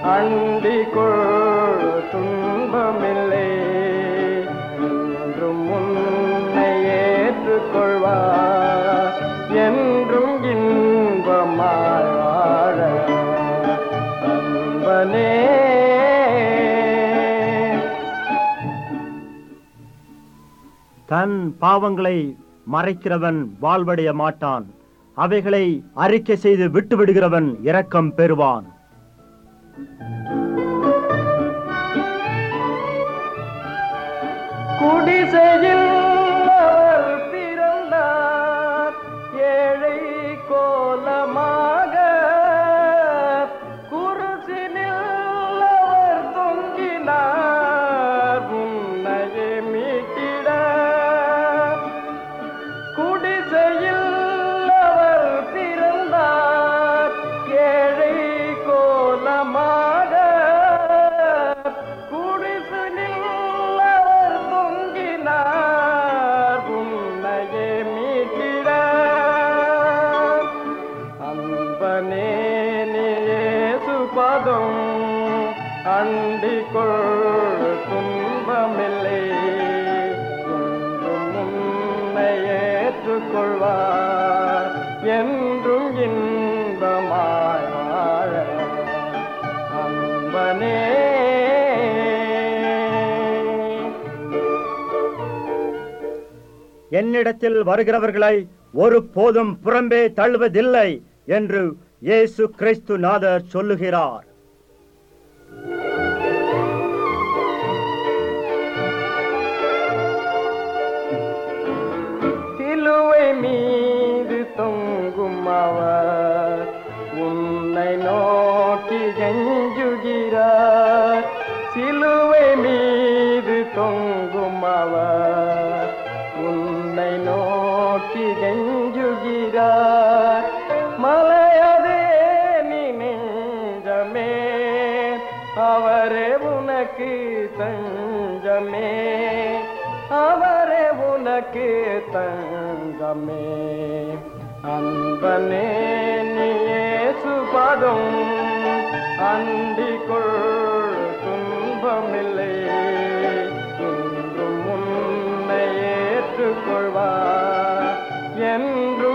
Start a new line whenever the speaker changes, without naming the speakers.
அண்டிக்குள் துன்பமில்லை என்றும் உன்னை ஏற்றுக்கொள்வார் என்றும் இன்பமாய் வாழ அன்பனே
தன் பாவங்களை மறைக்கிறவன் வாழ்வடைய மாட்டான் அவைகளை அறிக்கை செய்து விட்டுவிடுகிறவன் இரக்கம் பெறுவான்
குடிசையில் அவர் பிறந்தார் ஏழை கோலமாக குருசினில் அவர் தொங்கினார் உன்னையே மீட்டிட குடிசையில் அவர் பிறந்தார் ஏழை கோலமாக குடிசையில் அவர் தொங்கினார் உன்னையே மீட்டிட அன்பனே சுபதம் அண்டிக்கொள் துன்பமில்லை என்றும் உன்னை ஏற்றுக்கொள்வார் என்றும் இன்பமாய் வாழ அன்பனே
என்னிடத்தில் வருகிறவர்களை ஒரு போதும் புறம்பே தள்ளுவதில்லை என்று இயேசு கிறிஸ்து நாதர் சொல்லுகிறார்
சிலுவை மீது தொங்கும் அவர் உன்னை நோக்கி கெஞ்சுகிறார் சிலுவை மீது தொங்கும் அவர் உன்னை நோக்கி கெஞ்சுகிறார் மலையதே நீ நெஞ்சமே அவரே உனக்கு தஞ்சமே அவரே உனக்கு தங்கமே அன்பனே நீயே சுபதம் அண்டிக்குள் துன்பமில்லை என்றும் உன்னை ஏற்றுக்கொள்வார் என்று